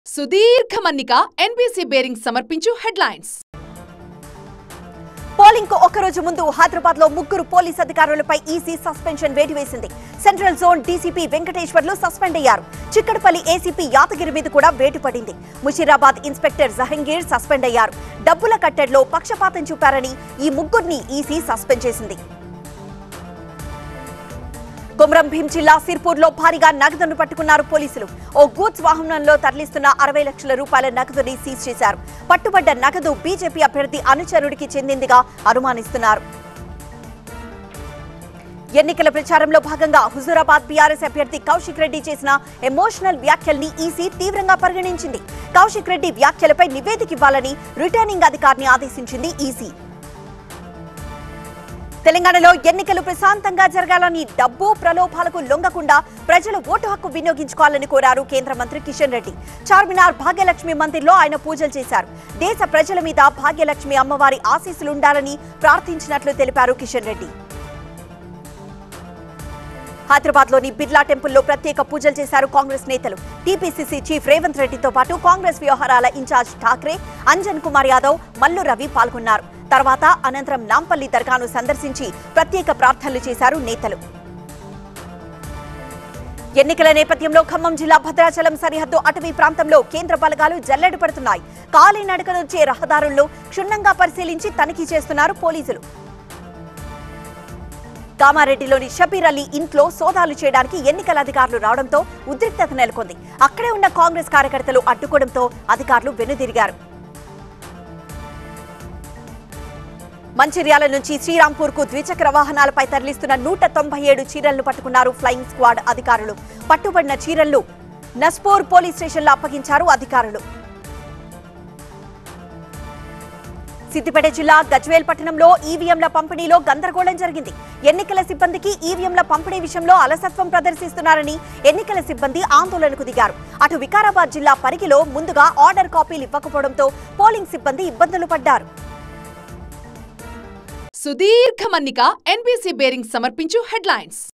సుదీర్ఘ మన్నిక NBC bearing సమర్పించు హెడ్లైన్స్ పోలింగ్ కు ఒక్కరోజు ముందు హైదరాబాద్ లో ముగ్గురు పోలీస్ అధికారులపై ఈసీ సస్పెన్షన్ వేటు వేసింది central zone DCP Venkateswarlu suspend అయ్యారు చిక్కడపల్లి ఏసీపీ యాదగిరి మీద కూడా వేటు పడింది ముషీరాబాద్ ఇన్స్పెక్టర్ జహంగీర్ సస్పెండ్ అయ్యారు డబ్బుల కట్టడిలో పక్షపాతం చూపారని ఈ ముగ్గురిని ఈసీ సస్పెండ్ చేసింది కొమరం భీం జిల్లా సిర్పూర్ లో భారీగా నగదును పట్టుకున్నారు పోలీసులు ఓ గూడ్స్ వాహనంలో తరలిస్తున్న అరవై లక్షల రూపాయల నగదుని సీజ్ చేశారు పట్టుబడ్డ నగదు బీజేపీ అభ్యర్థి అనుచరుడికి చెందిందిగా అనుమానిస్తున్నారు ఎన్నికల ప్రచారంలో భాగంగా హుజూరాబాద్ బీఆర్ఎస్ అభ్యర్థి కౌశిక్ రెడ్డి చేసిన ఎమోషనల్ వ్యాఖ్యల్ని ఈసీ తీవ్రంగా పరిగణించింది కౌశిక్ రెడ్డి వ్యాఖ్యలపై నివేదిక ఇవ్వాలని రిటర్నింగ్ అధికారిని ఆదేశించింది ఈసీ తెలంగాణలో ఎన్నికలు ప్రశాంతంగా జరగాలని డబ్బు ప్రలోభాలకు లొంగకుండా ప్రజలు ఓటు హక్కు వినియోగించుకోవాలని కోరారు కేంద్ర మంత్రి కిషన్ రెడ్డి చార్మినార్ భాగ్యలక్ష్మి మందిర్లో ఆయన పూజలు చేశారు దేశ ప్రజల మీద భాగ్యలక్ష్మి అమ్మవారి ఆశీస్సులుండాలని ప్రార్థించినట్లు తెలిపారు కిషన్ రెడ్డి హైదరాబాద్ లోని బిర్లా టెంపుల్లో ప్రత్యేక పూజలు చేశారు కాంగ్రెస్ నేతలు టీపీసీసీ చీఫ్ రేవంత్ రెడ్డితో పాటు కాంగ్రెస్ వ్యవహారాల ఇన్ఛార్జ్ ఠాక్రే అంజన్ కుమార్ యాదవ్ మల్లు రవి పాల్గొన్నారు తర్వాత అనంతరం నాంపల్లి దర్గాను సందర్శించి ప్రత్యేక ప్రార్థనలు చేశారు నేతలు ఎన్నికల నేపథ్యంలో ఖమ్మం జిల్లా భద్రాచలం సరిహద్దు అటవీ ప్రాంతంలో కేంద్ర బలగాలు జల్లెడ పడుతున్నాయి కాలినడకనొచ్చే రహదారుల్లో క్షుణ్ణంగా పరిశీలించి తనిఖీ చేస్తున్నారు పోలీసులు కామారెడ్డిలోని షబీర్ అలీ ఇంట్లో సోదాలు చేయడానికి ఎన్నికల అధికారులు రావడంతో ఉద్రిక్తత నెలకొంది అక్కడే ఉన్న కాంగ్రెస్ కార్యకర్తలు అడ్డుకోవడంతో అధికారులు వెనుదిరిగారు మంచిర్యాల నుంచి శ్రీరాంపూర్ కు ద్విచక్ర వాహనాలపై తరలిస్తున్న నూట తొంభై ఏడు చీరలను పట్టుకున్నారు ఫ్లయింగ్ స్క్వాడ్ అధికారులు పట్టుబడిన చీరలను నస్పూర్ పోలీస్ స్టేషన్లో అప్పగించారు అధికారులు సిద్దిపేట జిల్లా గజ్వేల్ పట్టణంలో ఈవీఎంల పంపిణీలో గందరగోళం జరిగింది ఎన్నికల సిబ్బందికి ఈవీఎంల పంపిణీ విషయంలో అలసత్వం ప్రదర్శిస్తున్నారని ఎన్నికల సిబ్బంది ఆందోళనకు దిగారు అటు వికారాబాద్ జిల్లా పరిగిలో ముందుగా ఆర్డర్ కాపీలు ఇవ్వకపోవడంతో పోలింగ్ సిబ్బంది ఇబ్బందులు పడ్డారు సుదీర్ఘ మన్నిక ఎన్బీసీ బేరింగ్ సమర్పించు హెడ్లైన్స్